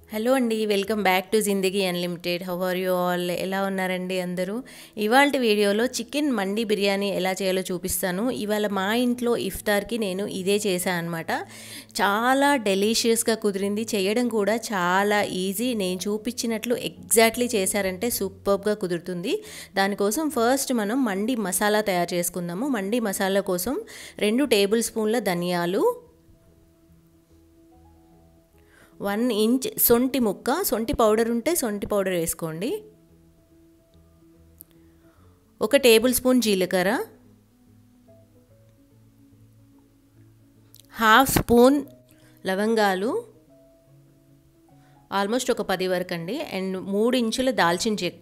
hello అండి welcome back to Zindagi unlimited how are you all ఎలా ఉన్నారండి అందరూ ఇవాళ వీడియోలో చికెన్ మండి బిర్యానీ ఎలా చేయాలో చూపిస్తాను ఇవాళ మా ఇంట్లో ఇఫ్తార్కి నేను ఇదే చేశాను అనమాట చాలా డెలీషియస్గా కుదిరింది చేయడం కూడా చాలా ఈజీ నేను చూపించినట్లు ఎగ్జాక్ట్లీ చేశారంటే సూపర్గా కుదురుతుంది దానికోసం ఫస్ట్ మనం మండి మసాలా తయారు చేసుకుందాము మండి మసాలా కోసం రెండు టేబుల్ స్పూన్ల ధనియాలు వన్ ఇంచ్ సొంటి ముక్క సొంటి పౌడర్ ఉంటే సొంటి పౌడర్ వేసుకోండి ఒక టేబుల్ స్పూన్ జీలకర్ర హాఫ్ స్పూన్ లవంగాలు ఆల్మోస్ట్ ఒక పది వరకు అండి అండ్ మూడు ఇంచుల దాల్చిన చెక్క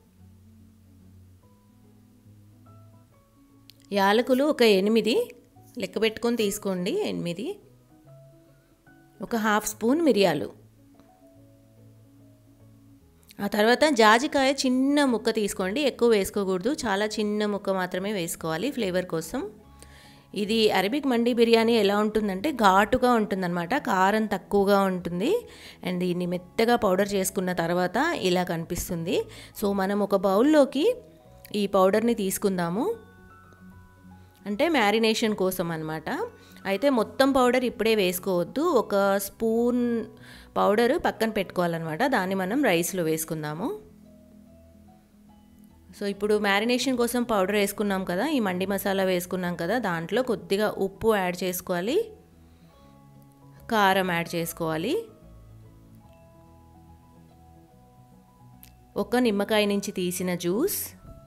యాలకులు ఒక ఎనిమిది లెక్క పెట్టుకొని తీసుకోండి ఎనిమిది ఒక హాఫ్ స్పూన్ మిరియాలు ఆ తర్వాత జాజికాయ చిన్న ముక్క తీసుకోండి ఎక్కువ వేసుకోకూడదు చాలా చిన్న ముక్క మాత్రమే వేసుకోవాలి ఫ్లేవర్ కోసం ఇది అరబిక్ మండి బిర్యానీ ఎలా ఉంటుందంటే ఘాటుగా ఉంటుందన్నమాట కారం తక్కువగా ఉంటుంది అండ్ దీన్ని మెత్తగా పౌడర్ చేసుకున్న తర్వాత ఇలా కనిపిస్తుంది సో మనం ఒక బౌల్లోకి ఈ పౌడర్ని తీసుకుందాము అంటే మ్యారినేషన్ కోసం అనమాట అయితే మొత్తం పౌడర్ ఇప్పుడే వేసుకోవద్దు ఒక స్పూన్ పౌడర్ పక్కన పెట్టుకోవాలన్నమాట దాన్ని మనం రైస్లో వేసుకుందాము సో ఇప్పుడు మ్యారినేషన్ కోసం పౌడర్ వేసుకున్నాం కదా ఈ మండి మసాలా వేసుకున్నాం కదా దాంట్లో కొద్దిగా ఉప్పు యాడ్ చేసుకోవాలి కారం యాడ్ చేసుకోవాలి ఒక నిమ్మకాయ నుంచి తీసిన జ్యూస్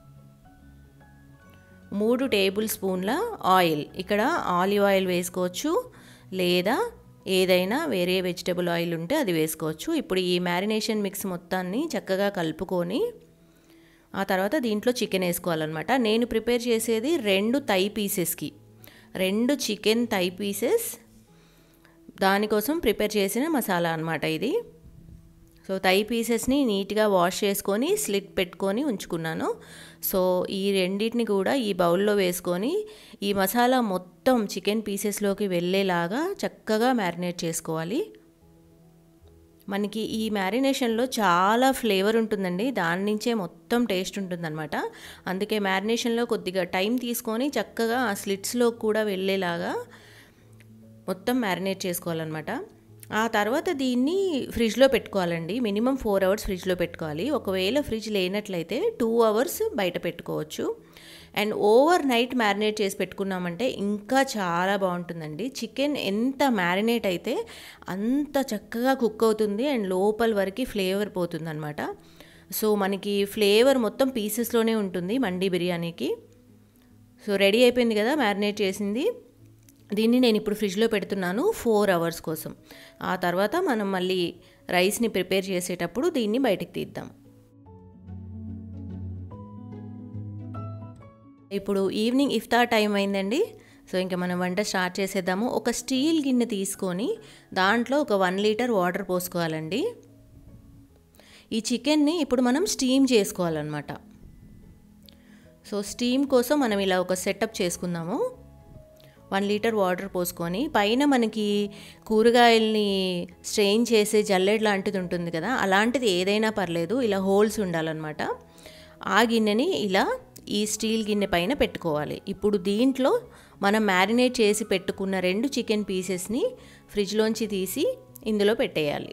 మూడు టేబుల్ స్పూన్ల ఆయిల్ ఇక్కడ ఆలివ్ ఆయిల్ వేసుకోవచ్చు లేదా ఏదైనా వేరే వెజిటబుల్ ఆయిల్ ఉంటే అది వేసుకోవచ్చు ఇప్పుడు ఈ మ్యారినేషన్ మిక్స్ మొత్తాన్ని చక్కగా కలుపుకొని ఆ తర్వాత దీంట్లో చికెన్ వేసుకోవాలన్నమాట నేను ప్రిపేర్ చేసేది రెండు తై పీసెస్కి రెండు చికెన్ తై పీసెస్ దానికోసం ప్రిపేర్ చేసిన మసాలా అనమాట ఇది సో తై పీసెస్ని నీట్గా వాష్ చేసుకొని స్లిట్ పెట్టుకొని ఉంచుకున్నాను సో ఈ రెండింటిని కూడా ఈ బౌల్లో వేసుకొని ఈ మసాలా మొత్తం చికెన్ పీసెస్లోకి వెళ్ళేలాగా చక్కగా మ్యారినేట్ చేసుకోవాలి మనకి ఈ మ్యారినేషన్లో చాలా ఫ్లేవర్ ఉంటుందండి దాని నుంచే మొత్తం టేస్ట్ ఉంటుందన్నమాట అందుకే మ్యారినేషన్లో కొద్దిగా టైం తీసుకొని చక్కగా ఆ స్లిట్స్లో కూడా వెళ్ళేలాగా మొత్తం మ్యారినేట్ చేసుకోవాలన్నమాట ఆ తర్వాత దీన్ని ఫ్రిడ్జ్లో పెట్టుకోవాలండి మినిమం ఫోర్ అవర్స్ ఫ్రిడ్జ్లో పెట్టుకోవాలి ఒకవేళ ఫ్రిడ్జ్ లేనట్లయితే టూ అవర్స్ బయట పెట్టుకోవచ్చు అండ్ ఓవర్ నైట్ మ్యారినేట్ చేసి పెట్టుకున్నామంటే ఇంకా చాలా బాగుంటుందండి చికెన్ ఎంత మ్యారినేట్ అయితే అంత చక్కగా కుక్ అవుతుంది అండ్ లోపల వరకు ఫ్లేవర్ పోతుంది అనమాట సో మనకి ఫ్లేవర్ మొత్తం పీసెస్లోనే ఉంటుంది మండి బిర్యానీకి సో రెడీ అయిపోయింది కదా మ్యారినేట్ చేసింది దీన్ని నేను ఇప్పుడు ఫ్రిడ్జ్లో పెడుతున్నాను ఫోర్ అవర్స్ కోసం ఆ తర్వాత మనం మళ్ళీ రైస్ని ప్రిపేర్ చేసేటప్పుడు దీన్ని బయటికి తీద్దాం ఇప్పుడు ఈవినింగ్ ఇఫ్తార్ టైం అయిందండి సో ఇంకా మనం వంట స్టార్ట్ చేసేద్దాము ఒక స్టీల్ గిన్నె తీసుకొని దాంట్లో ఒక వన్ లీటర్ వాటర్ పోసుకోవాలండి ఈ చికెన్ని ఇప్పుడు మనం స్టీమ్ చేసుకోవాలన్నమాట సో స్టీమ్ కోసం మనం ఇలా ఒక సెటప్ చేసుకుందాము వన్ లీటర్ వాటర్ పోసుకొని పైన మనకి కూరగాయల్ని స్ట్రెయిన్ చేసే జల్లెడ్ లాంటిది ఉంటుంది కదా అలాంటిది ఏదైనా పర్లేదు ఇలా హోల్స్ ఉండాలన్నమాట ఆ గిన్నెని ఇలా ఈ స్టీల్ గిన్నె పైన పెట్టుకోవాలి ఇప్పుడు దీంట్లో మనం మ్యారినేట్ చేసి పెట్టుకున్న రెండు చికెన్ పీసెస్ని ఫ్రిడ్జ్లోంచి తీసి ఇందులో పెట్టేయాలి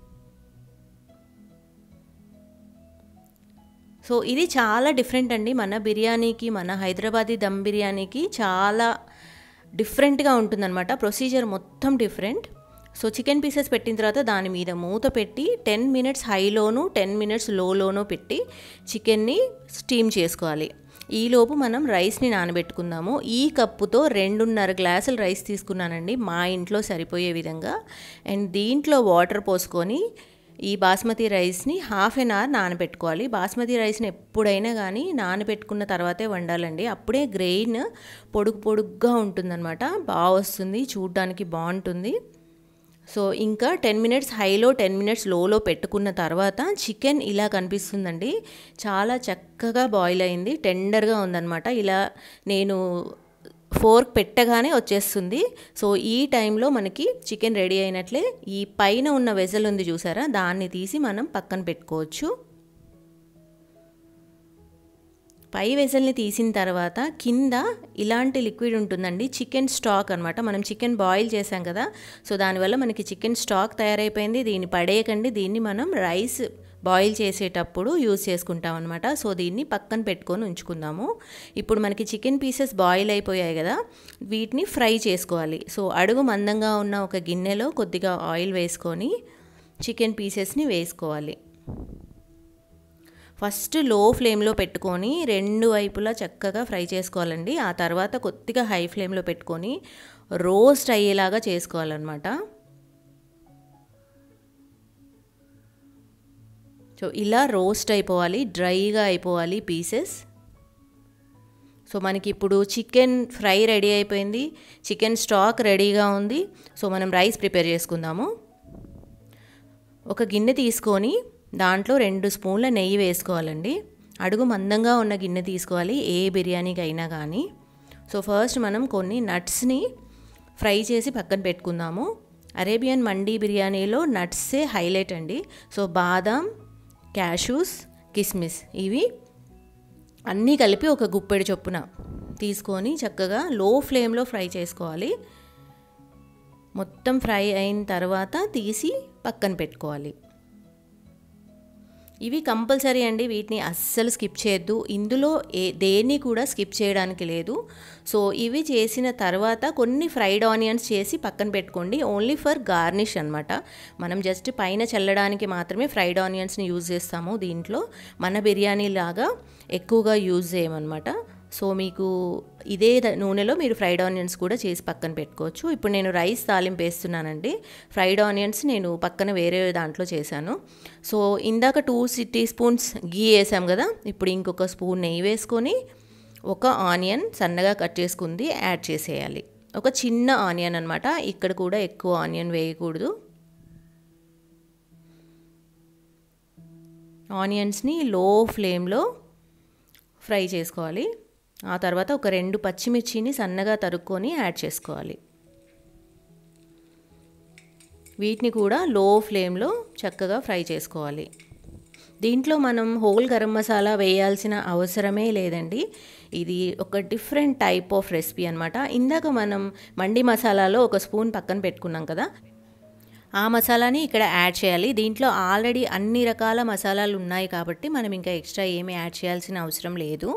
సో ఇది చాలా డిఫరెంట్ అండి మన బిర్యానీకి మన హైదరాబాదీ దమ్ బిర్యానీకి చాలా డిఫరెంట్గా ఉంటుందన్నమాట ప్రొసీజర్ మొత్తం డిఫరెంట్ సో చికెన్ పీసెస్ పెట్టిన తర్వాత దాని మీద మూత పెట్టి టెన్ మినిట్స్ హైలోను టెన్ మినిట్స్ లోలోనూ పెట్టి చికెన్ని స్టీమ్ చేసుకోవాలి ఈలోపు మనం రైస్ని నానబెట్టుకుందాము ఈ కప్పుతో రెండున్నర గ్లాసులు రైస్ తీసుకున్నానండి మా ఇంట్లో సరిపోయే విధంగా అండ్ దీంట్లో వాటర్ పోసుకొని ఈ బాస్మతి రైస్ని హాఫ్ ఎన్ అవర్ నానబెట్టుకోవాలి బాస్మతి రైస్ని ఎప్పుడైనా కానీ నానబెట్టుకున్న తర్వాతే వండాలండి అప్పుడే గ్రెయిన్ పొడుగు పొడుగ్గా ఉంటుందన్నమాట బాగా వస్తుంది చూడ్డానికి బాగుంటుంది సో ఇంకా టెన్ మినిట్స్ హైలో టెన్ మినిట్స్ లోలో పెట్టుకున్న తర్వాత చికెన్ ఇలా కనిపిస్తుందండి చాలా చక్కగా బాయిల్ అయింది టెండర్గా ఉందన్నమాట ఇలా నేను ఫోర్క్ పెట్టగానే వచ్చేస్తుంది సో ఈ టైంలో మనకి చికెన్ రెడీ అయినట్లే ఈ పైన ఉన్న వెజల్ ఉంది చూసారా దాన్ని తీసి మనం పక్కన పెట్టుకోవచ్చు పై వెజల్ని తీసిన తర్వాత కింద ఇలాంటి లిక్విడ్ ఉంటుందండి చికెన్ స్టాక్ అనమాట మనం చికెన్ బాయిల్ చేసాం కదా సో దానివల్ల మనకి చికెన్ స్టాక్ తయారైపోయింది దీన్ని పడేయకండి దీన్ని మనం రైస్ బాయిల్ చేసేటప్పుడు యూజ్ చేసుకుంటాం అనమాట సో దీన్ని పక్కన పెట్టుకొని ఉంచుకుందాము ఇప్పుడు మనకి చికెన్ పీసెస్ బాయిల్ అయిపోయాయి కదా వీటిని ఫ్రై చేసుకోవాలి సో అడుగు మందంగా ఉన్న ఒక గిన్నెలో కొద్దిగా ఆయిల్ వేసుకొని చికెన్ పీసెస్ని వేసుకోవాలి ఫస్ట్ లో ఫ్లేమ్లో పెట్టుకొని రెండు వైపులా చక్కగా ఫ్రై చేసుకోవాలండి ఆ తర్వాత కొద్దిగా హై ఫ్లేమ్లో పెట్టుకొని రోస్ట్ అయ్యేలాగా చేసుకోవాలన్నమాట సో ఇలా రోస్ట్ అయిపోవాలి డ్రైగా అయిపోవాలి పీసెస్ సో మనకి ఇప్పుడు చికెన్ ఫ్రై రెడీ అయిపోయింది చికెన్ స్టాక్ రెడీగా ఉంది సో మనం రైస్ ప్రిపేర్ చేసుకుందాము ఒక గిన్నె తీసుకొని దాంట్లో రెండు స్పూన్ల నెయ్యి వేసుకోవాలండి అడుగు మందంగా ఉన్న గిన్నె తీసుకోవాలి ఏ బిర్యానీకి అయినా కానీ సో ఫస్ట్ మనం కొన్ని నట్స్ని ఫ్రై చేసి పక్కన పెట్టుకుందాము అరేబియన్ మండీ బిర్యానీలో నట్సే హైలైట్ అండి సో బాదాం క్యాషూస్ కిస్మిస్ ఇవి అన్నీ కలిపి ఒక గుప్పెడు చొప్పున తీసుకొని చక్కగా లో ఫ్లేమ్లో ఫ్రై చేసుకోవాలి మొత్తం ఫ్రై అయిన తర్వాత తీసి పక్కన పెట్టుకోవాలి ఇవి కంపల్సరీ అండి వీటిని అస్సలు స్కిప్ చేయొద్దు ఇందులో ఏ దేన్ని కూడా స్కిప్ చేయడానికి లేదు సో ఇవి చేసిన తర్వాత కొన్ని ఫ్రైడ్ ఆనియన్స్ చేసి పక్కన పెట్టుకోండి ఓన్లీ ఫర్ గార్నిష్ అనమాట మనం జస్ట్ పైన చల్లడానికి మాత్రమే ఫ్రైడ్ ఆనియన్స్ని యూజ్ చేస్తాము దీంట్లో మన బిర్యానీ లాగా ఎక్కువగా యూజ్ చేయమన్నమాట సో మీకు ఇదే నూనెలో మీరు ఫ్రైడ్ ఆనియన్స్ కూడా చేసి పక్కన పెట్టుకోవచ్చు ఇప్పుడు నేను రైస్ తాలింపు వేస్తున్నానండి ఫ్రైడ్ ఆనియన్స్ నేను పక్కన వేరే దాంట్లో చేశాను సో ఇందాక టూ టీ స్పూన్స్ గీ వేసాం కదా ఇప్పుడు ఇంకొక స్పూన్ నెయ్యి వేసుకొని ఒక ఆనియన్ సన్నగా కట్ చేసుకుంది యాడ్ చేసేయాలి ఒక చిన్న ఆనియన్ అనమాట ఇక్కడ కూడా ఎక్కువ ఆనియన్ వేయకూడదు ఆనియన్స్ని లో ఫ్లేమ్లో ఫ్రై చేసుకోవాలి ఆ తర్వాత ఒక రెండు పచ్చిమిర్చిని సన్నగా తరుక్కొని యాడ్ చేసుకోవాలి వీటిని కూడా లో ఫ్లేమ్లో చక్కగా ఫ్రై చేసుకోవాలి దీంట్లో మనం హోల్ గరం మసాలా వేయాల్సిన అవసరమే లేదండి ఇది ఒక డిఫరెంట్ టైప్ ఆఫ్ రెసిపీ అనమాట ఇందాక మనం మండి మసాలాలో ఒక స్పూన్ పక్కన పెట్టుకున్నాం కదా ఆ మసాలాని ఇక్కడ యాడ్ చేయాలి దీంట్లో ఆల్రెడీ అన్ని రకాల మసాలాలు ఉన్నాయి కాబట్టి మనం ఇంకా ఎక్స్ట్రా ఏమీ యాడ్ చేయాల్సిన అవసరం లేదు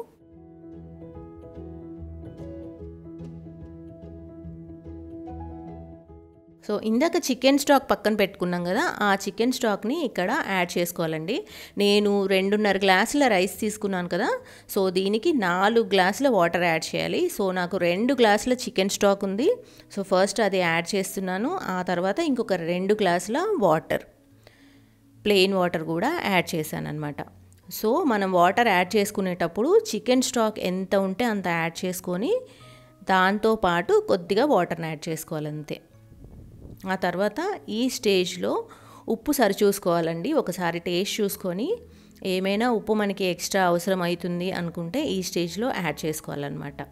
సో ఇందాక చికెన్ స్టాక్ పక్కన పెట్టుకున్నాం కదా ఆ చికెన్ స్టాక్ని ఇక్కడ యాడ్ చేసుకోవాలండి నేను రెండున్నర గ్లాసుల రైస్ తీసుకున్నాను కదా సో దీనికి నాలుగు గ్లాసుల వాటర్ యాడ్ చేయాలి సో నాకు రెండు గ్లాసుల చికెన్ స్టాక్ ఉంది సో ఫస్ట్ అది యాడ్ చేస్తున్నాను ఆ తర్వాత ఇంకొక రెండు గ్లాసుల వాటర్ ప్లెయిన్ వాటర్ కూడా యాడ్ చేశాను అనమాట సో మనం వాటర్ యాడ్ చేసుకునేటప్పుడు చికెన్ స్టాక్ ఎంత ఉంటే అంత యాడ్ చేసుకొని దాంతోపాటు కొద్దిగా వాటర్ని యాడ్ చేసుకోవాలి అంతే ఆ తర్వాత ఈ స్టేజ్లో ఉప్పు సరిచూసుకోవాలండి ఒకసారి టేస్ట్ చూసుకొని ఏమైనా ఉప్పు మనకి ఎక్స్ట్రా అవసరం అవుతుంది అనుకుంటే ఈ స్టేజ్లో యాడ్ చేసుకోవాలన్నమాట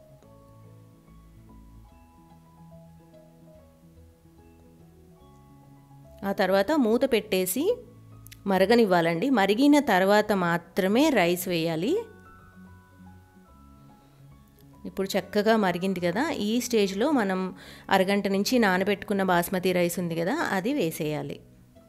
ఆ తర్వాత మూత పెట్టేసి మరగనివ్వాలండి మరిగిన తర్వాత మాత్రమే రైస్ వేయాలి ఇప్పుడు చక్కగా మరిగింది కదా ఈ స్టేజ్లో మనం అరగంట నుంచి నానబెట్టుకున్న బాస్మతి రైస్ ఉంది కదా అది వేసేయాలి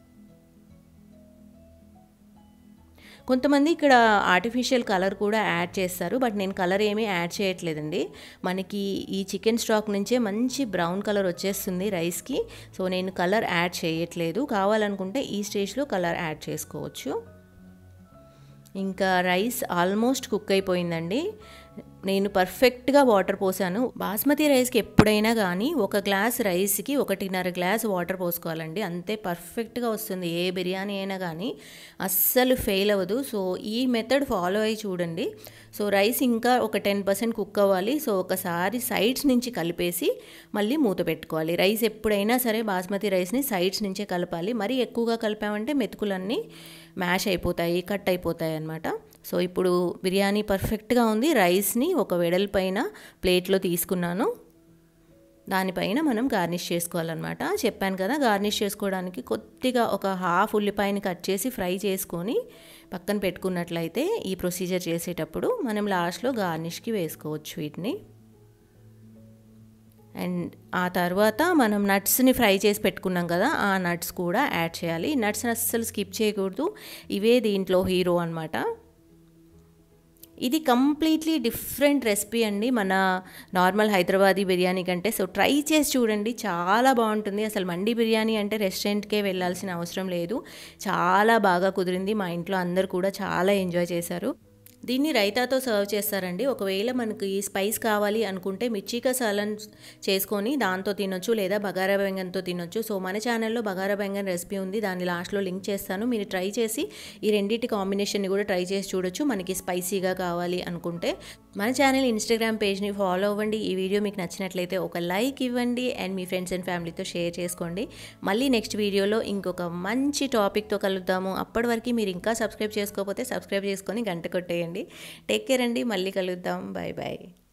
కొంతమంది ఇక్కడ ఆర్టిఫిషియల్ కలర్ కూడా యాడ్ చేస్తారు బట్ నేను కలర్ ఏమీ యాడ్ చేయట్లేదండి మనకి ఈ చికెన్ స్టాక్ నుంచే మంచి బ్రౌన్ కలర్ వచ్చేస్తుంది రైస్కి సో నేను కలర్ యాడ్ చేయట్లేదు కావాలనుకుంటే ఈ స్టేజ్లో కలర్ యాడ్ చేసుకోవచ్చు ఇంకా రైస్ ఆల్మోస్ట్ కుక్ అయిపోయిందండి నేను పర్ఫెక్ట్గా వాటర్ పోసాను బాస్మతి రైస్కి ఎప్పుడైనా కానీ ఒక గ్లాస్ రైస్కి ఒకటిన్నర గ్లాస్ వాటర్ పోసుకోవాలండి అంతే పర్ఫెక్ట్గా వస్తుంది ఏ బిర్యానీ అయినా కానీ అస్సలు ఫెయిల్ అవ్వదు సో ఈ మెథడ్ ఫాలో అయ్యి చూడండి సో రైస్ ఇంకా ఒక టెన్ పర్సెంట్ కుక్ అవ్వాలి సో ఒకసారి సైడ్స్ నుంచి కలిపేసి మళ్ళీ మూత పెట్టుకోవాలి రైస్ ఎప్పుడైనా సరే బాస్మతి రైస్ని సైడ్స్ నుంచే కలపాలి మరీ ఎక్కువగా కలిపామంటే మెతుకులన్నీ మ్యాష్ అయిపోతాయి కట్ అయిపోతాయి అనమాట సో ఇప్పుడు బిర్యానీ పర్ఫెక్ట్గా ఉంది రైస్ని ఒక వెడల్పైన ప్లేట్లో తీసుకున్నాను దానిపైన మనం గార్నిష్ చేసుకోవాలన్నమాట చెప్పాను కదా గార్నిష్ చేసుకోవడానికి కొద్దిగా ఒక హాఫ్ ఉల్లిపాయని కట్ చేసి ఫ్రై చేసుకొని పక్కన పెట్టుకున్నట్లయితే ఈ ప్రొసీజర్ చేసేటప్పుడు మనం లాస్ట్లో గార్నిష్కి వేసుకోవచ్చు వీటిని అండ్ ఆ తర్వాత మనం నట్స్ని ఫ్రై చేసి పెట్టుకున్నాం కదా ఆ నట్స్ కూడా యాడ్ చేయాలి నట్స్ అస్సలు స్కిప్ చేయకూడదు ఇవే దీంట్లో హీరో అనమాట ఇది కంప్లీట్లీ డిఫరెంట్ రెసిపీ అండి మన నార్మల్ హైదరాబాదీ బిర్యానీ కంటే సో ట్రై చేసి చూడండి చాలా బాగుంటుంది అసలు మండి బిర్యానీ అంటే రెస్టారెంట్కే వెళ్ళాల్సిన అవసరం లేదు చాలా బాగా కుదిరింది మా ఇంట్లో అందరు కూడా చాలా ఎంజాయ్ చేశారు దీన్ని రైతాతో సర్వ్ చేస్తారండి ఒకవేళ మనకి స్పైస్ కావాలి అనుకుంటే మిర్చికా సాలన్ చేసుకొని దాంతో తినొచ్చు లేదా బగారా బెంగన్తో తినొచ్చు సో మన ఛానల్లో బగారా బెంగన్ రెసిపీ ఉంది దాన్ని లాస్ట్లో లింక్ చేస్తాను మీరు ట్రై చేసి ఈ రెండింటి కాంబినేషన్ని కూడా ట్రై చేసి చూడొచ్చు మనకి స్పైసీగా కావాలి అనుకుంటే మన ఛానల్ ఇన్స్టాగ్రామ్ పేజ్ని ఫాలో అవ్వండి ఈ వీడియో మీకు నచ్చినట్లయితే ఒక లైక్ ఇవ్వండి అండ్ మీ ఫ్రెండ్స్ అండ్ ఫ్యామిలీతో షేర్ చేసుకోండి మళ్ళీ నెక్స్ట్ వీడియోలో ఇంకొక మంచి టాపిక్తో కలుద్దాము అప్పటి వరకు మీరు ఇంకా సబ్స్క్రైబ్ చేసుకోకపోతే సబ్స్క్రైబ్ చేసుకొని గంట కొట్టేయండి టేక్ కేర్ అండి మళ్ళీ కలుద్దాం బాయ్ బాయ్